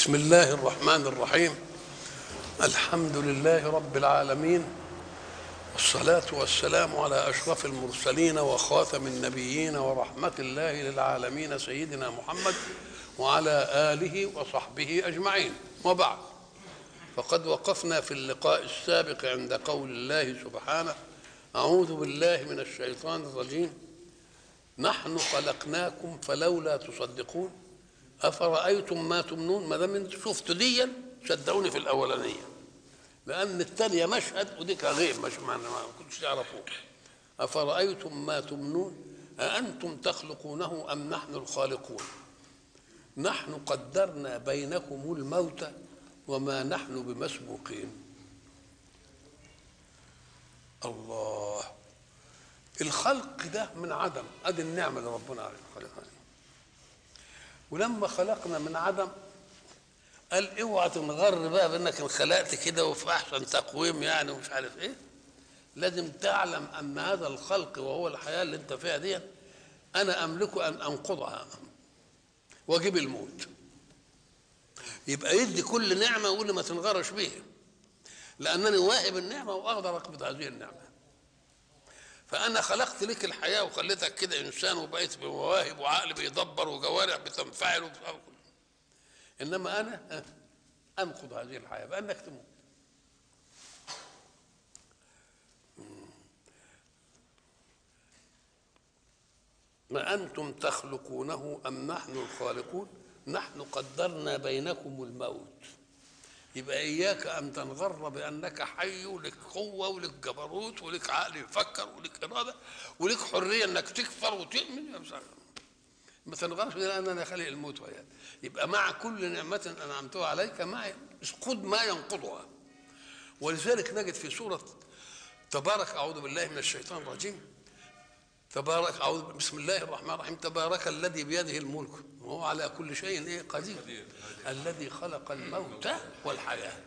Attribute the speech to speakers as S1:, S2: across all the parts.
S1: بسم الله الرحمن الرحيم الحمد لله رب العالمين والصلاة والسلام على أشرف المرسلين وخاتم النبيين ورحمة الله للعالمين سيدنا محمد وعلى آله وصحبه أجمعين وبعد فقد وقفنا في اللقاء السابق عند قول الله سبحانه أعوذ بالله من الشيطان الرجيم نحن خلقناكم فلولا تصدقون أفرأيتم ما تمنون ما دام انتم شفتوا ديا صدقوني في الأولانية لأن الثانية مشهد وديك غير مش معنى ما كنتش تعرفوه أفرأيتم ما تمنون أأنتم تخلقونه أم نحن الخالقون نحن قدرنا بينكم الموت وما نحن بمسبوقين الله الخلق ده من عدم ادي النعمه اللي ربنا علينا خلقها ولما خلقنا من عدم قال اوعى تنغر بقى بانك انخلقت كده وفي احسن تقويم يعني ومش عارف ايه لازم تعلم ان هذا الخلق وهو الحياه اللي انت فيها دي انا املك ان انقضها واجيب الموت يبقى يدي كل نعمه ويقول لي ما تنغرش بيها لانني واهب النعمه واقدر اقبض هذه النعمه فانا خلقت لك الحياه وخليتك كده انسان وبقيت بمواهب وعقل بيدبر وجوارح بتنفعل وبتفعل انما انا انقض هذه الحياه بانك تموت ما انتم تخلقونه ام نحن الخالقون نحن قدرنا بينكم الموت يبقى اياك ان تنغر بانك حي ولك قوه ولك جبروت ولك عقل يفكر ولك اراده ولك حريه انك تكفر وتؤمن ما تنغرش لان انا خالق الموت وياك يبقى مع كل نعمه انعمتها عليك معي اسقط ما ينقضها ولذلك نجد في سوره تبارك اعوذ بالله من الشيطان الرجيم تبارك اعوذ بسم الله الرحمن الرحيم تبارك الذي بيده الملك وهو على كل شيء ايه قدير الذي خلق الموت والحياه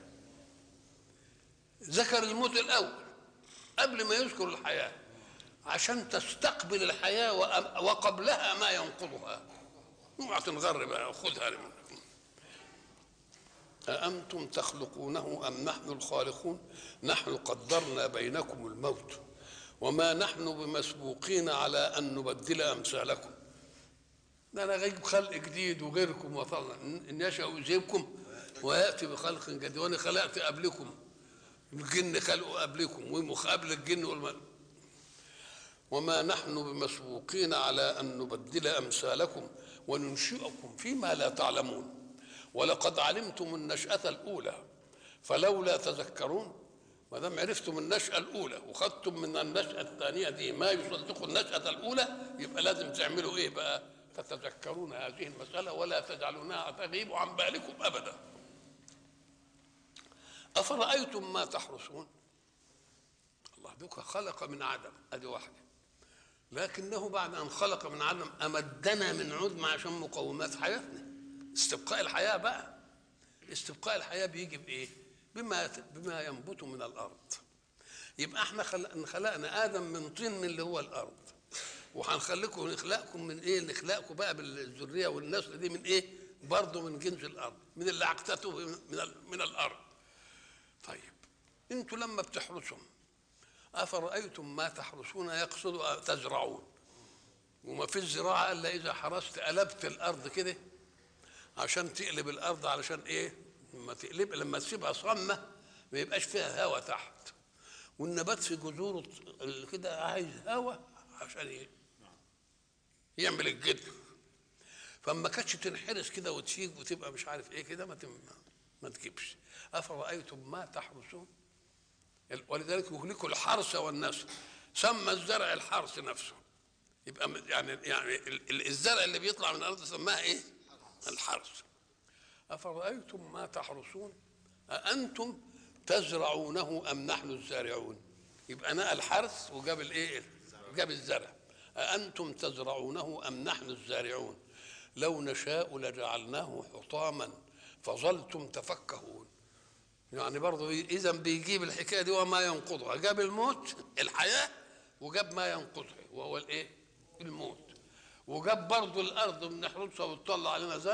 S1: ذكر الموت الاول قبل ما يذكر الحياه عشان تستقبل الحياه وقبلها ما ينقضها اوعى تنغر بقى خذها أأنتم تخلقونه أم نحن الخالقون نحن قدرنا بينكم الموت وما نحن بمسبوقين على أن نبدل أمثالكم ده أنا غيب خلق جديد وغيركم وطلع إن يشاء يذهبكم ويأتي بخلق جديد وأنا خلقت قبلكم الجن خلقوا قبلكم وقبل الجن والملك وما نحن بمسبوقين على أن نبدل أمثالكم وننشئكم فيما لا تعلمون ولقد علمتم النشأة الأولى فلولا تذكرون ما دام عرفتم النشأة الأولى وخدتم من النشأة الثانية دي ما يصدق النشأة الأولى يبقى لازم تعملوا إيه بقى؟ تتذكرون هذه المسألة ولا تجعلونها تغيب عن بالكم أبدا. أفرأيتم ما تحرسون؟ الله دوك خلق من عدم أدي واحدة. لكنه بعد أن خلق من عدم أمدنا من عدم عشان مقومات حياتنا. استبقاء الحياة بقى. استبقاء الحياة بيجي بإيه؟ بما بما ينبت من الارض يبقى احنا خلقنا ادم من طين من اللي هو الارض وهنخليكم نخلقكم من ايه نخلقكم بقى بالذريه والنسل دي من ايه برضه من جنس الارض من اللي عقدته من من الارض طيب انتوا لما بتحرسوا افرايتم ما تحرسون يقصد تزرعون وما في الزراعه الا اذا حرست قلبت الارض كده عشان تقلب الارض علشان ايه لما تقلب لما تسيبها صامه ما يبقاش فيها هواء تحت والنبات في جذوره كده عايز هواء عشان ايه؟ يعمل الجد فما كانتش تنحرس كده وتشيك وتبقى مش عارف ايه كده ما تم ما تجيبش افرايتم ما تحرسون ولذلك يهلكوا الحرث والنسل سمى الزرع الحرث نفسه يبقى يعني يعني الزرع اللي بيطلع من الارض سماها ايه؟ الحرث أفرأيتم ما تحرسون أأنتم تزرعونه أم نحن الزارعون يبقى نقى الحرث وجاب الإيه جاب الزرع أأنتم تزرعونه أم نحن الزارعون لو نشاء لجعلناه حطاما فظلتم تفكهون يعني برضه إذا بيجيب الحكاية دي وما ينقضها جاب الموت الحياة وجاب ما ينقضها وهو الإيه الموت وجاب برضه الأرض بنحرسها وتطلع علينا زرع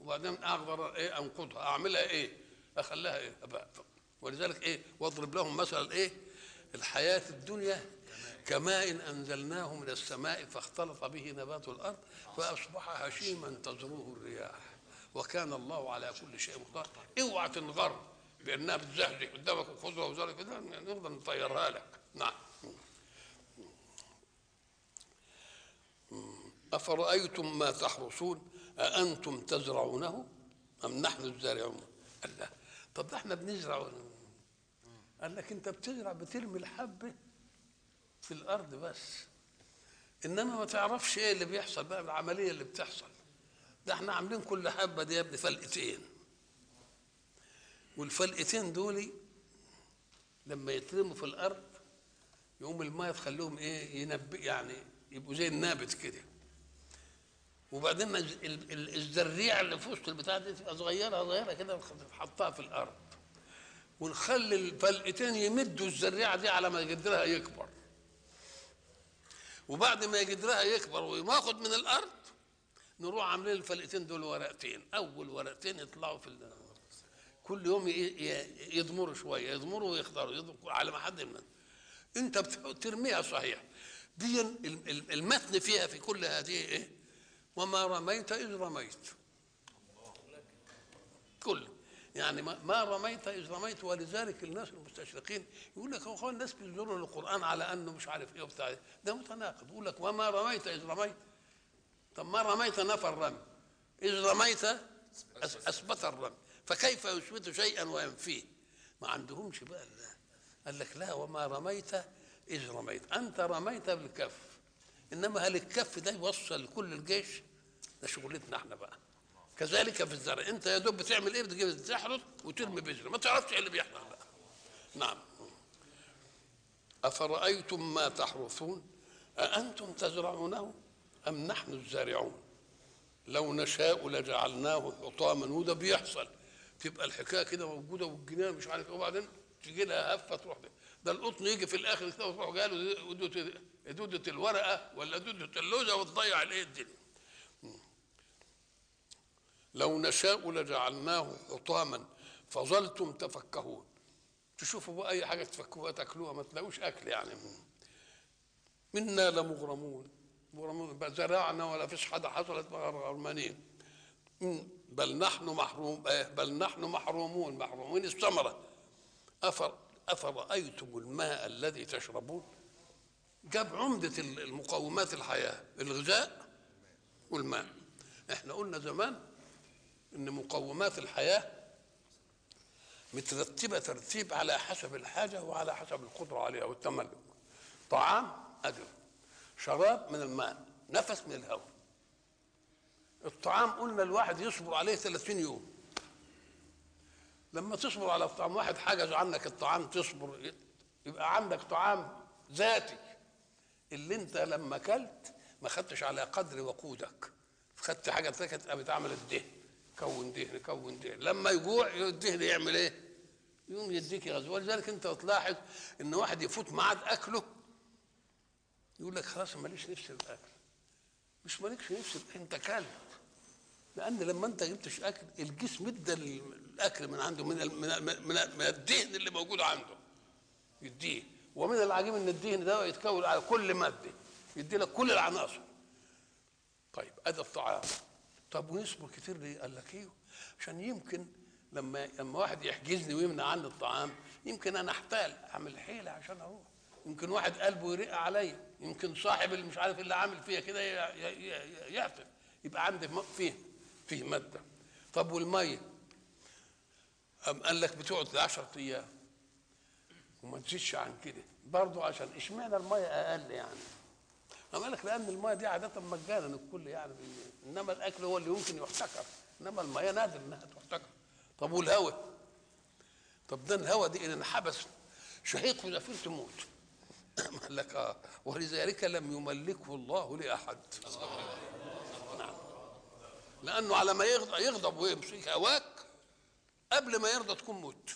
S1: وبعدين اقدر ايه انقضها اعملها ايه اخليها ايه أبقى. ولذلك ايه واضرب لهم مثلا ايه الحياه الدنيا كماء انزلناه من السماء فاختلط به نبات الارض فاصبح هشيما تزروه الرياح وكان الله على كل شيء مقتدر اوعى تنغر بانها بتزهزه قدامك وخضره وزرع كده نقدر نطيرها لك نعم أفرأيتم ما تحرثون أأنتم تزرعونه أم نحن الزارعون قال لا طب ده احنا بنزرع قال لك انت بتزرع بترمي الحبة في الأرض بس إنما ما تعرفش إيه اللي بيحصل بقى العملية اللي بتحصل ده احنا عاملين كل حبة دي يا ابني فلقتين والفلقتين دول لما يترموا في الأرض يقوم الماء تخليهم ايه ينبئ يعني يبقوا زي النابت كده وبعدين ال- ال- الزريعه اللي في وسط البتاع دي تبقى صغيره صغيره كده نحطها في الارض ونخلي الفلقتين يمدوا الزريعه دي على ما جدرها يكبر وبعد ما جدرها يكبر وياخد من الارض نروح عاملين الفلقتين دول ورقتين اول ورقتين يطلعوا في ال- كل يوم ي- ي- يضمروا شويه يضمروا ويخضروا يضمروا على ما حد من انت بترميها صحيح دي ال- ال- المتن فيها في كل هذه ايه وما رميت اذ رميت كل يعني ما ما رميت اذ رميت ولذلك الناس المستشرقين يقول لك هو الناس بينظروا للقران على انه مش عارف ايه وبتاع إيه. ده متناقض يقول لك وما رميت اذ رميت طب ما رميت نفى الرمي اذ رميت أس- اثبت الرمي فكيف يثبت شيئا وينفيه ما عندهمش بقى ال- قال لك لا وما رميت اذ رميت انت رميت بالكف انما هل الكف ده يوصل لكل الجيش ده شغلتنا احنا بقى كذلك في الزرع انت يا دوب بتعمل ايه بتجيب تحرث وترمي بذره ما تعرفش ايه اللي بيحصل بقى نعم افرايتم ما تحرثون اانتم تزرعونه ام نحن الزارعون لو نشاء لجعلناه حطاما وده بيحصل تبقى الحكايه كده موجوده والجنان مش عارف ايه وبعدين تجي لها هفه تروح ده, ده القطن يجي في الاخر كده وتروح قالوا دوده دودة الورقه ولا دوده اللوزه وتضيع الايه الدنيا لو نشاء لجعلناه حطاما فظلتم تفكهون تشوفوا بقى اي حاجه تفكوها تاكلوها ما تلاقوش اكل يعني منا لمغرمون مغرمون بل زرعنا ولا فيش حاجه حصلت غرمانين بل نحن محروم آه، بل نحن محرومون محرومين الثمره أفر أفرأيتم الماء الذي تشربون جاب عمدة المقومات الحياة الغذاء والماء احنا قلنا زمان ان مقومات الحياة مترتبة ترتيب على حسب الحاجة وعلى حسب القدرة عليها والتملك طعام أجل شراب من الماء نفس من الهواء الطعام قلنا الواحد يصبر عليه 30 يوم لما تصبر على الطعام واحد حجز عنك الطعام تصبر يبقى عندك طعام ذاتي اللي انت لما اكلت ما خدتش على قدر وقودك خدت حاجه كانت قامت عملت دهن كون دهن كون دهن لما يجوع الدهن يعمل ايه؟ يقوم يديك غزو ولذلك انت تلاحظ ان واحد يفوت ميعاد اكله يقول لك خلاص ماليش نفس الاكل مش مالكش نفس انت كلت لان لما انت جبتش اكل الجسم ادى الاكل من عنده من ال- من ال- من, ال- من الدهن اللي موجود عنده يديه ومن العجيب ان الدهن ده يتكون على كل ماده يدي لك كل العناصر طيب ادي الطعام طب ونصبر كتير ليه؟ قال لك ايوه عشان يمكن لما لما واحد يحجزني ويمنع عني الطعام يمكن انا احتال اعمل حيله عشان اروح يمكن واحد قلبه يرق عليا يمكن صاحب اللي مش عارف اللي عامل فيها كده ي- ي- ي- يعطف يبقى عندي م- فيه فيه ماده طب والميه أم قال لك بتقعد 10 ايام وما تزيدش عن كده برضه عشان اشمعنى الميه اقل يعني أما قال لك لان الميه دي عاده مجانا الكل يعني بي- انما الاكل هو اللي يمكن يحتكر انما الميه نادر انها تحتكر طب والهواء طب ده الهواء دي ان انحبس شهيق وزفير تموت قال لك اه ولذلك لم يملكه الله لاحد نعم لانه على ما يغضب يغضب ويمسك هواك قبل ما يرضى تكون موت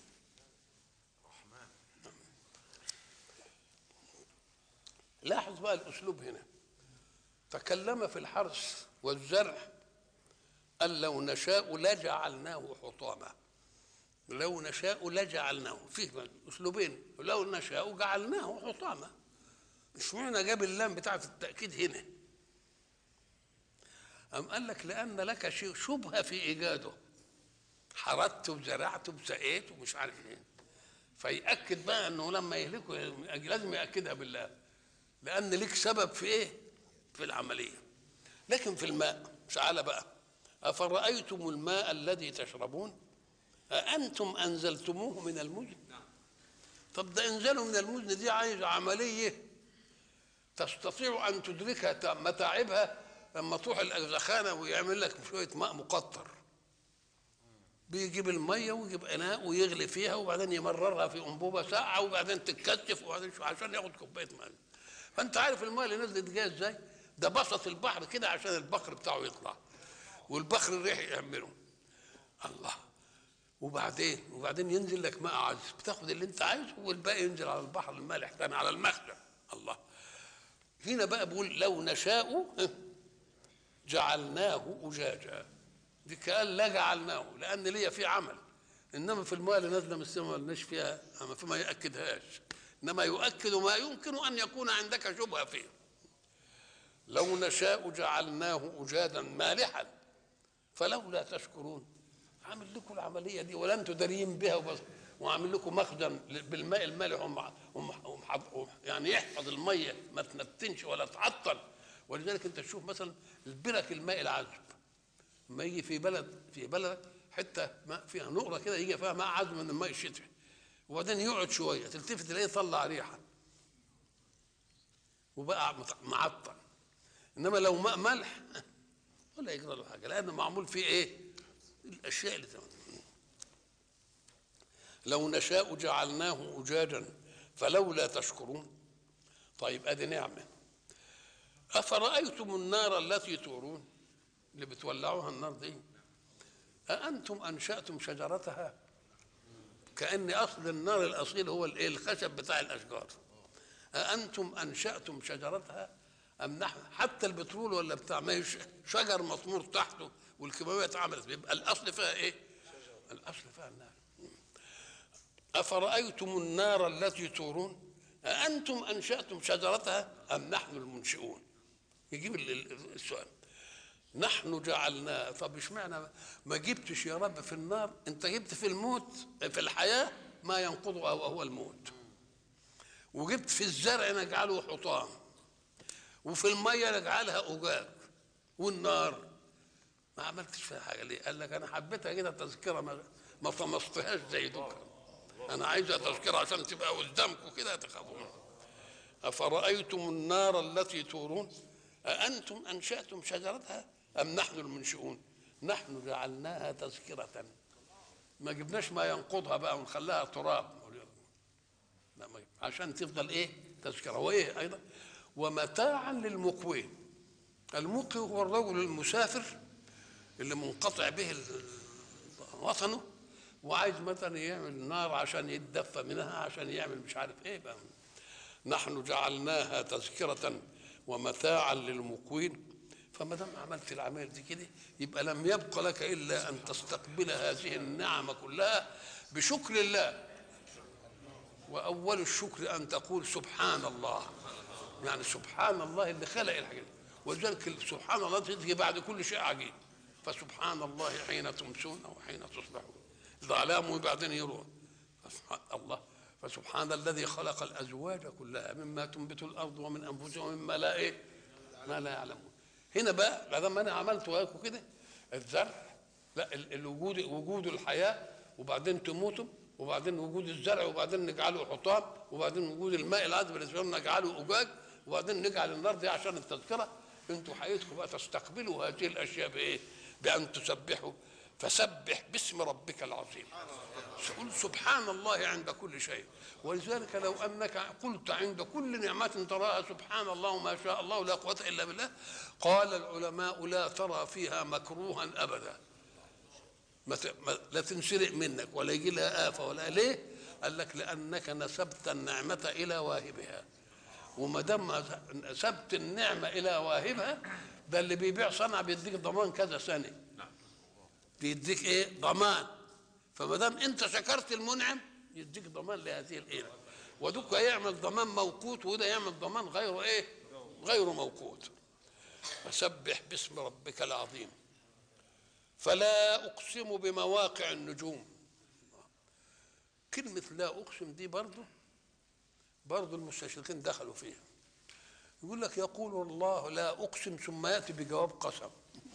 S1: لاحظ بقى الاسلوب هنا تكلم في الحرث والزرع قال لو نشاء لجعلناه حطاما لو نشاء لجعلناه فيه اسلوبين لو نشاء جعلناه حطاما مش معنى جاب اللام بتاعت التاكيد هنا أم قال لك لأن لك شيء شبهة في إيجاده حردت وزرعت وسقيت ومش عارف ايه فيأكد بقى انه لما يهلكه لازم يأكدها بالله لأن لك سبب في ايه؟ في العملية لكن في الماء تعالى بقى أفرأيتم الماء الذي تشربون أأنتم أنزلتموه من المزن طب ده إنزاله من المزن دي عايز عملية تستطيع أن تدركها متاعبها لما تروح الأغزخانة ويعمل لك شوية ماء مقطر بيجيب الميه ويجيب اناء ويغلي فيها وبعدين يمررها في انبوبه ساقعه وبعدين تتكثف وبعدين شو عشان ياخد كوبايه ماء فانت عارف الماء اللي نزلت جايه ازاي؟ ده بسط البحر كده عشان البخر بتاعه يطلع والبخر الريح يعمله الله وبعدين وبعدين ينزل لك ماء عذب بتاخد اللي انت عايزه والباقي ينزل على البحر المالح تاني على المخزن الله هنا بقى بقول لو نشاء جعلناه أجاجا دي كان لا جعلناه لأن ليا في عمل إنما في الماء اللي نازلة من السماء مالناش فيها أما فيما يأكدهاش إنما يؤكد ما يمكن أن يكون عندك شبهة فيه لو نشاء جعلناه أجادا مالحا فلولا تشكرون عامل لكم العملية دي ولم تدرين بها وبس وعامل لكم مخزن بالماء المالح ومع ومع يعني يحفظ المية ما تنتنش ولا تعطل ولذلك انت تشوف مثلا البرك الماء العذب لما يجي في بلد في بلد حته ماء فيها نقره كده يجي فيها ماء عذب من الماء الشتوي وبعدين يقعد شويه تلتفت تلاقيه طلع ريحه وبقى معطل انما لو ماء ملح ولا يجرى له حاجه لانه معمول فيه ايه؟ الاشياء اللي تمام. لو نشاء جعلناه أجاجا فلولا تشكرون طيب ادي نعمه أفرأيتم النار التي تورون اللي بتولعوها النار دي أأنتم أنشأتم شجرتها كأن أصل النار الأصيل هو الإيه الخشب بتاع الأشجار أأنتم أنشأتم شجرتها أم نحن حتى البترول ولا بتاع ما شجر مطمور تحته والكيماوية اتعملت بيبقى الأصل فيها إيه؟ الأصل فيها النار أفرأيتم النار التي تورون أأنتم أنشأتم شجرتها أم نحن المنشئون يجيب السؤال نحن جعلنا طب اشمعنى ما جبتش يا رب في النار انت جبت في الموت في الحياه ما ينقضه وهو الموت وجبت في الزرع نجعله حطام وفي الميه نجعلها اجاج والنار ما عملتش فيها حاجه ليه؟ قال لك انا حبيتها كده تذكره ما, ما طمستهاش زي دوكا انا عايزها تذكره عشان تبقى قدامكم كده تخافون افرايتم النار التي تورون أأنتم أنشأتم شجرتها أم نحن المنشئون نحن جعلناها تذكرة ما جبناش ما ينقضها بقى ونخليها تراب لا ما عشان تفضل ايه تذكرة وايه ايضا ومتاعا للمقوين المقوي هو الرجل المسافر اللي منقطع به وطنه وعايز مثلا يعمل نار عشان يتدفى منها عشان يعمل مش عارف ايه بقى نحن جعلناها تذكره ومتاعا للمقوين فما دام عملت العمل دي كده يبقى لم يبق لك الا ان تستقبل هذه النعم كلها بشكر الله واول الشكر ان تقول سبحان الله يعني سبحان الله اللي خلق الحاجات ولذلك سبحان الله تيجي بعد كل شيء عجيب فسبحان الله حين تمسون وحين تصبحون ظلام وبعدين يروح الله فسبحان الذي خلق الازواج كلها مما تنبت الارض ومن انفسهم ومما لا ايه ما لا يعلمون هنا بقى بعد ما انا عملت وياكم كده الزرع لا الوجود وجود الحياه وبعدين تموتوا وبعدين وجود الزرع وبعدين نجعله حطام وبعدين وجود الماء العذب اللي نجعله اجاج وبعدين نجعل النار دي عشان التذكره انتوا حقيقتكم بقى تستقبلوا هذه الاشياء بايه؟ بان تسبحوا فسبح باسم ربك العظيم قل سبحان الله عند كل شيء ولذلك لو انك قلت عند كل نعمه تراها سبحان الله ما شاء الله لا قوه الا بالله قال العلماء لا ترى فيها مكروها ابدا ما لا تنسرق منك ولا يجي لها آفة ولا ليه؟ قال لك لأنك نسبت النعمة إلى واهبها وما دام نسبت النعمة إلى واهبها ده اللي بيبيع صنعة بيديك ضمان كذا سنة بيديك ايه ضمان فما دام انت شكرت المنعم يديك ضمان لهذه الايه ودك يعمل ضمان موقوت وده يعمل ضمان غير ايه غير موقوت فسبح باسم ربك العظيم فلا اقسم بمواقع النجوم كلمه لا اقسم دي برضه برضه المستشرقين دخلوا فيها يقول لك يقول الله لا اقسم ثم ياتي بجواب قسم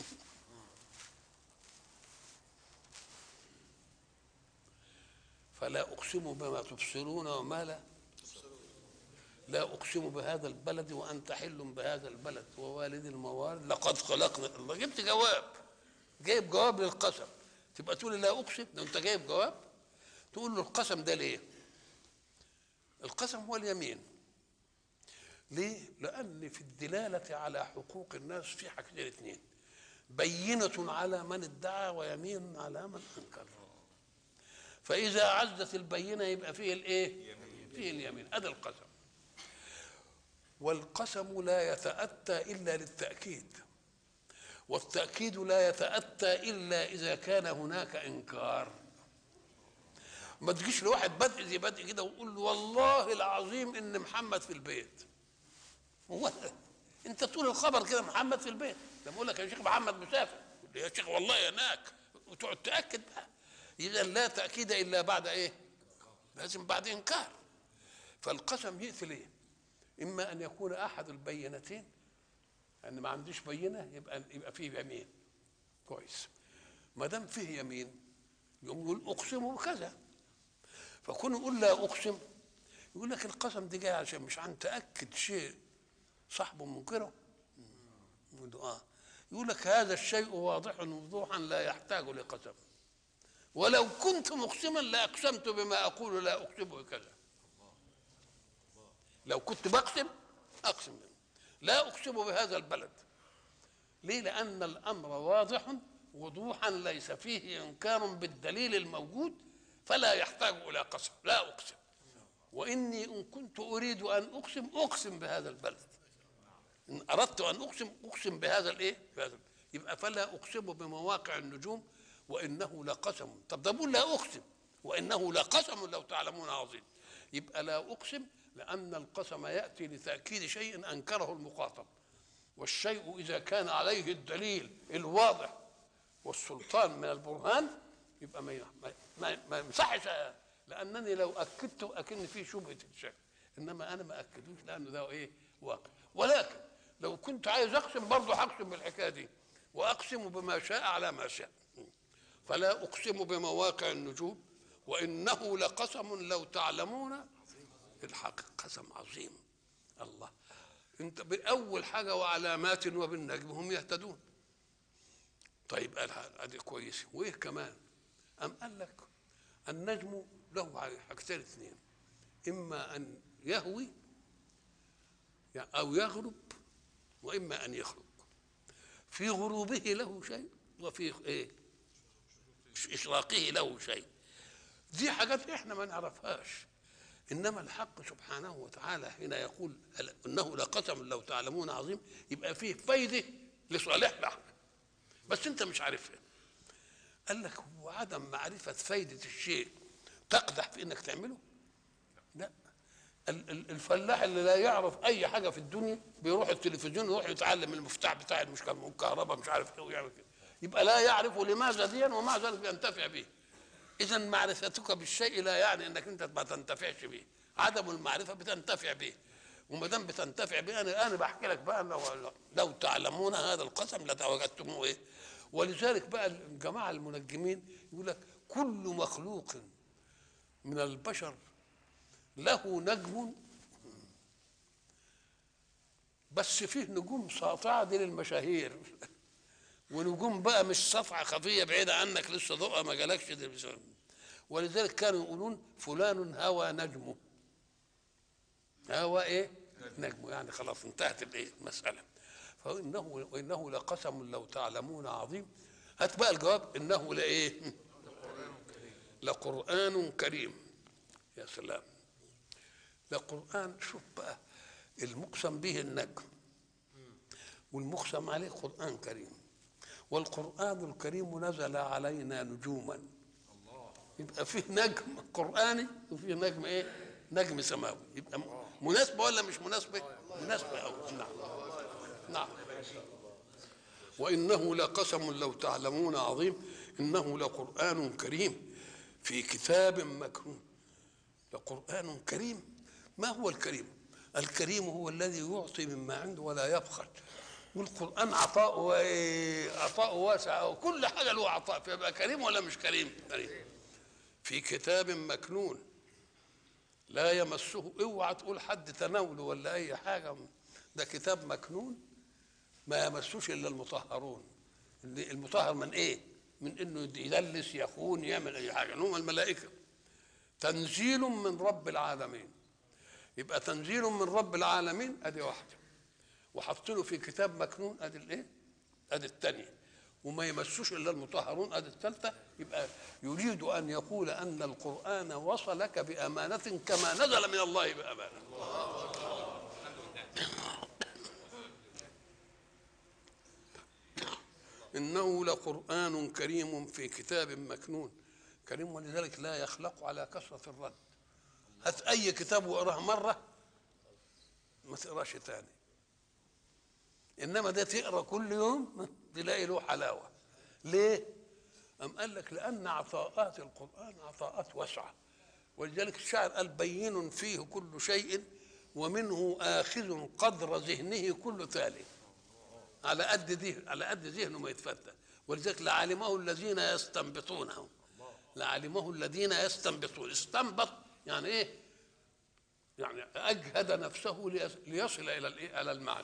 S1: فلا اقسم بما تبصرون وما لا لا اقسم بهذا البلد وانت حل بهذا البلد ووالد الموالد لقد خلقنا الله جبت جواب جايب جواب للقسم تبقى تقول لي لا اقسم ده انت جايب جواب تقول له القسم ده ليه القسم هو اليمين ليه لان في الدلاله على حقوق الناس في حاجتين اثنين بينه على من ادعى ويمين على من انكر فاذا عزت البينه يبقى فيه الايه فيه اليمين هذا القسم والقسم لا يتاتى الا للتاكيد والتاكيد لا يتاتى الا اذا كان هناك انكار ما تجيش لواحد بدء زي بدء كده ويقول له والله العظيم ان محمد في البيت هو انت تقول الخبر كده محمد في البيت ده بقول لك يا شيخ محمد مسافر يا شيخ والله هناك وتقعد تاكد بقى اذا لا تاكيد الا بعد ايه لازم بعد انكار فالقسم يقتل ليه اما ان يكون احد البينتين ان ما عنديش بينه يبقى يبقى فيه يمين كويس ما دام فيه يمين يقوم يقول اقسم بكذا فكون يقول لا اقسم يقول لك القسم دي جاي عشان مش عن تاكد شيء صاحبه منكره يقول له اه يقول لك هذا الشيء واضح وضوحا لا يحتاج لقسم ولو كنت مقسما لاقسمت بما اقول لا اقسم بكذا لو كنت بقسم اقسم بما. لا اقسم بهذا البلد ليه لان الامر واضح وضوحا ليس فيه انكار بالدليل الموجود فلا يحتاج الى قسم لا اقسم واني ان كنت اريد ان اقسم اقسم بهذا البلد ان اردت ان اقسم اقسم بهذا الايه بهذا يبقى فلا اقسم بمواقع النجوم وانه لقسم طب ده بقول لا اقسم وانه لقسم لو تعلمون عظيم يبقى لا اقسم لان القسم ياتي لتاكيد شيء انكره المخاطب والشيء اذا كان عليه الدليل الواضح والسلطان من البرهان يبقى ما ما ما يمسحش لانني لو اكدت اكن في شبهه الشك انما انا ما اكدوش لانه ده ايه واقع ولكن لو كنت عايز اقسم برضه هقسم بالحكايه دي واقسم بما شاء على ما شاء فلا اقسم بمواقع النجوم وانه لقسم لو تعلمون الحق قسم عظيم الله انت باول حاجه وعلامات وبالنجم هم يهتدون طيب قال ادي كويس وايه كمان ام قال لك النجم له حاجتين اثنين اما ان يهوي او يغرب واما ان يخرج في غروبه له شيء وفي ايه اشراقه له شيء دي حاجات احنا ما نعرفهاش انما الحق سبحانه وتعالى حين يقول انه لقسم لو تعلمون عظيم يبقى فيه فايده لصالحنا احنا بس انت مش عارفها قال لك هو عدم معرفه فايده الشيء تقدح في انك تعمله لا الفلاح اللي لا يعرف اي حاجه في الدنيا بيروح التلفزيون يروح يتعلم المفتاح بتاع الكهرباء مش عارف ايه ويعمل كده يبقى لا يعرف لماذا ديا ومع ذلك بينتفع به اذا معرفتك بالشيء لا يعني انك انت ما تنتفعش به عدم المعرفه بتنتفع به وما دام بتنتفع به انا انا بحكي لك بقى لو, لو تعلمون هذا القسم لتوجدتموه ايه ولذلك بقى الجماعه المنجمين يقول لك كل مخلوق من البشر له نجم بس فيه نجوم ساطعه دي للمشاهير ونجوم بقى مش سطعه خفيه بعيده عنك لسه ضوءها ما جالكش دي ولذلك كانوا يقولون فلان هوى نجمه هوى ايه نجمه يعني خلاص انتهت الايه المساله فانه وانه لقسم لو تعلمون عظيم هات بقى الجواب انه لايه لقران كريم يا سلام لقران شوف بقى المقسم به النجم والمقسم عليه قران كريم والقرآن الكريم نزل علينا نجوما يبقى فيه نجم قرآني وفيه نجم ايه؟ نجم سماوي يبقى مناسبة ولا مش مناسبة؟ مناسبة أوي نعم نعم وإنه لقسم لو تعلمون عظيم إنه لقرآن كريم في كتاب مكنون لقرآن كريم ما هو الكريم؟ الكريم هو الذي يعطي مما عنده ولا يبخل والقرآن عطاء عطاء واسع وكل حاجة له عطاء فيبقى كريم ولا مش كريم؟ كريم في كتاب مكنون لا يمسه اوعى تقول حد تناوله ولا اي حاجه ده كتاب مكنون ما يمسوش الا المطهرون المطهر من ايه من انه يدلس يخون يعمل اي حاجه هم الملائكه تنزيل من رب العالمين يبقى تنزيل من رب العالمين ادي واحده وحاطينه في كتاب مكنون ادي الايه ادي الثانيه وما يمسوش الا المطهرون ادي الثالثه يبقى يريد ان يقول ان القران وصلك بامانه كما نزل من الله بامانه انه لقران كريم في كتاب مكنون كريم ولذلك لا يخلق على كثره الرد هات اي كتاب واقراه مره ما تقراش تاني انما ده تقرا كل يوم تلاقي له حلاوه ليه أم قال لك لأن عطاءات القرآن عطاءات واسعة ولذلك الشاعر قال بين فيه كل شيء ومنه آخذ قدر ذهنه كل تالي على قد ذهن على قد ذهنه ما يتفتى ولذلك لعلمه الذين يستنبطونه لعلمه الذين يستنبطون استنبط يعني ايه؟ يعني أجهد نفسه ليصل إلى الإيه؟ إلى المعنى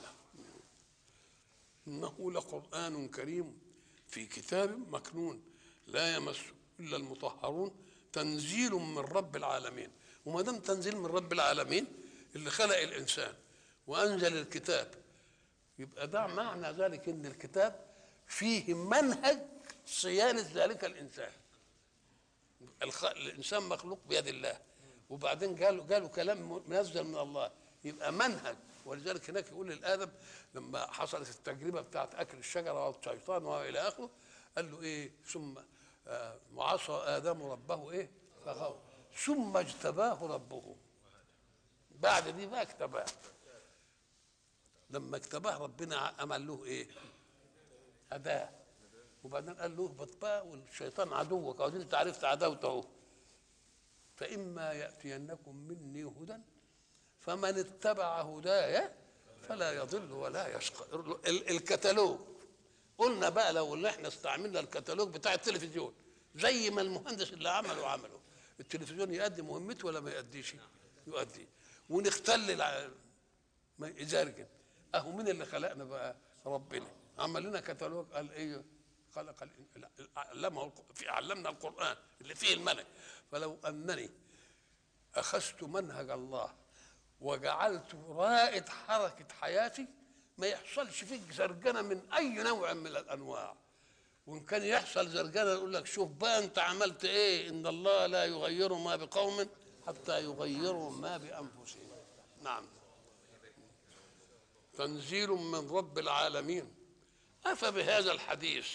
S1: إنه لقرآن كريم في كتاب مكنون لا يمس إلا المطهرون تنزيل من رب العالمين وما دام تنزيل من رب العالمين اللي خلق الإنسان وأنزل الكتاب يبقى ده معنى ذلك إن الكتاب فيه منهج صيانة ذلك الإنسان الخ... الإنسان مخلوق بيد الله وبعدين قالوا قالوا كلام منزل من الله يبقى منهج ولذلك هناك يقول للادم لما حصلت التجربه بتاعت اكل الشجره والشيطان والى اخره قال له ايه ثم آه وعصى ادم ربه ايه فغوى ثم اجتباه ربه بعد دي بقى اجتباه لما اجتباه ربنا عمل له ايه هداه وبعدين قال له اهبط بقى والشيطان عدوك او انت عرفت عداوته اهو فاما ياتينكم مني هدى فمن اتبع هدايا فلا يضل ولا يشقى الكتالوج قلنا بقى لو اللي احنا استعملنا الكتالوج بتاع التلفزيون زي ما المهندس اللي عمله عمله التلفزيون يؤدي مهمته ولا ما يؤديش يؤدي ونختل ما يزرجن اهو مين اللي خلقنا بقى ربنا عمل لنا كتالوج قال ايه خلق علمه في علمنا القران اللي فيه الملك فلو انني اخذت منهج الله وجعلته رائد حركة حياتي ما يحصلش فيك زرجنة من أي نوع من الأنواع وإن كان يحصل زرجنة يقول لك شوف بقى أنت عملت إيه إن الله لا يغير ما بقوم حتى يغيروا ما بأنفسهم نعم تنزيل من رب العالمين أفبهذا الحديث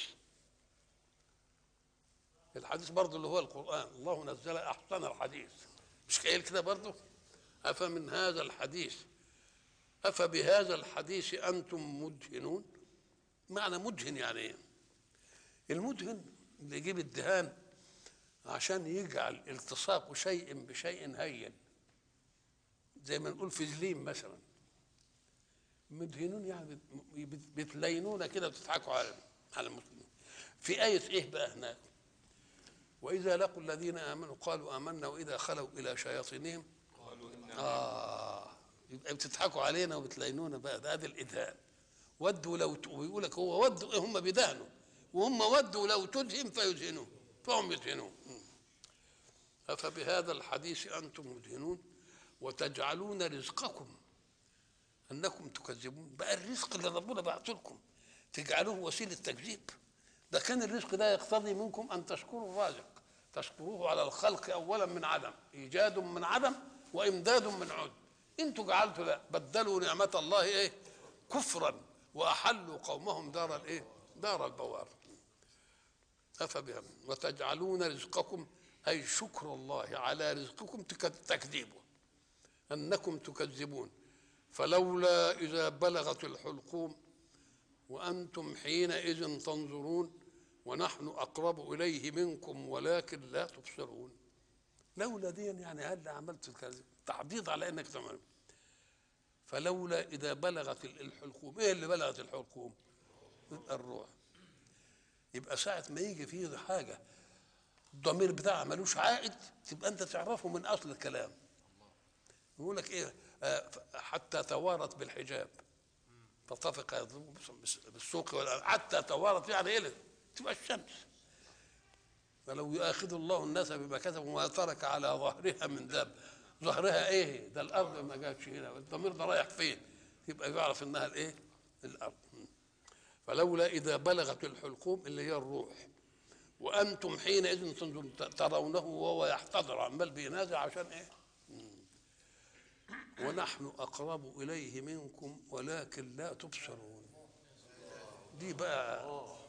S1: الحديث برضه اللي هو القرآن الله نزل أحسن الحديث مش قايل كده برضه أفمن هذا الحديث أفبهذا الحديث أنتم مدهنون معنى مدهن يعني إيه المدهن اللي يجيب الدهان عشان يجعل التصاق شيء بشيء هين زي ما نقول فازلين مثلا مدهنون يعني بتلينونا كده وتضحكوا على على المسلمين في آية إيه بقى هناك وإذا لقوا الذين آمنوا قالوا آمنا وإذا خلوا إلى شياطينهم آه يبقى بتضحكوا علينا وبتلاينونا بقى ده هذا الإدهان ودوا لو ت... ويقول لك هو ودوا هم بيدهنوا وهم ودوا لو تدهن فيدهنون فهم يدهنون أفبهذا الحديث أنتم مدهنون وتجعلون رزقكم أنكم تكذبون بقى الرزق اللي ربنا بعته لكم تجعلوه وسيلة تكذيب ده كان الرزق ده يقتضي منكم أن تشكروا الرازق تشكروه على الخلق أولا من عدم إيجاد من عدم وامداد من عد انتوا جعلتوا لا بدلوا نعمه الله ايه كفرا واحلوا قومهم دار الايه دار البوار أفبهم وتجعلون رزقكم أي شكر الله على رزقكم تك- تكذيبه أنكم تكذبون فلولا إذا بلغت الحلقوم وأنتم حينئذ تنظرون ونحن أقرب إليه منكم ولكن لا تبصرون لولا دي يعني هل عملت الكذب تعضيد على انك تعمل فلولا اذا بلغت ال- الحلقوم ايه اللي بلغت الحلقوم يبقى الروح يبقى ساعة ما يجي فيه حاجة الضمير بتاعها ملوش عائد تبقى انت تعرفه من اصل الكلام يقول لك ايه آه، ف- حتى توارت بالحجاب فطفق يضرب بس- بالسوق ولا- حتى توارت يعني ايه تبقى الشمس فلو يؤاخذ الله الناس بما كسبوا ما ترك على ظهرها من داب ظهرها ايه ده الارض ما جاتش هنا الضمير ده رايح فين يبقى يعرف انها الايه الارض فلولا اذا بلغت الحلقوم اللي هي الروح وانتم حينئذ تنظرون ت- ترونه وهو يحتضر عمال بينازع عشان ايه مم. ونحن اقرب اليه منكم ولكن لا تبصرون دي بقى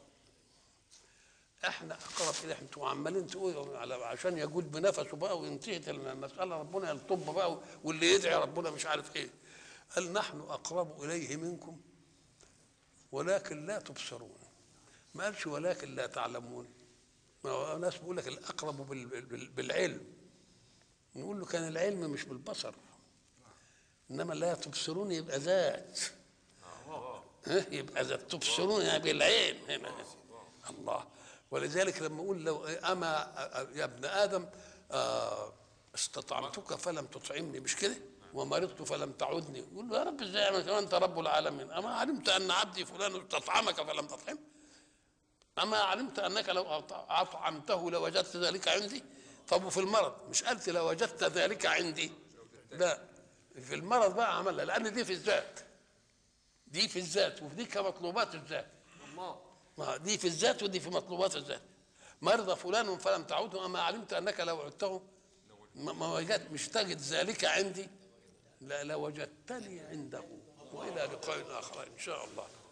S1: احنا اقرب اليه انتوا عمالين تقولوا على عشان يجود بنفسه بقى وينتهي المساله ربنا يلطب بقى واللي يدعي ربنا مش عارف ايه قال نحن اقرب اليه منكم ولكن لا تبصرون ما قالش ولكن لا تعلمون ما هو ناس بيقول لك الاقرب بال- بال- بالعلم نقول له كان العلم مش بالبصر انما لا تبصرون يبقى ذات ها؟ يبقى ذات تبصرون يعني بالعين هنا الله ولذلك لما اقول لو اما يا ابن ادم آه، استطعمتك فلم تطعمني مش كده ومرضت فلم تعدني يقول له يا رب ازاي أنا كمان انت رب العالمين اما علمت ان عبدي فلان استطعمك فلم تطعم اما علمت انك لو اطعمته لوجدت ذلك عندي طب وفي المرض مش قلت لوجدت ذلك عندي لا في المرض بقى عملها لان دي في الذات دي في الذات ودي كمطلوبات الذات ما دي في الذات ودي في مطلوبات الذات مرضى فلان فلم تعوده اما علمت انك لو عدته ما ما وجدت مش تجد ذلك عندي لا لوجدتني عنده والى لقاء اخر ان شاء الله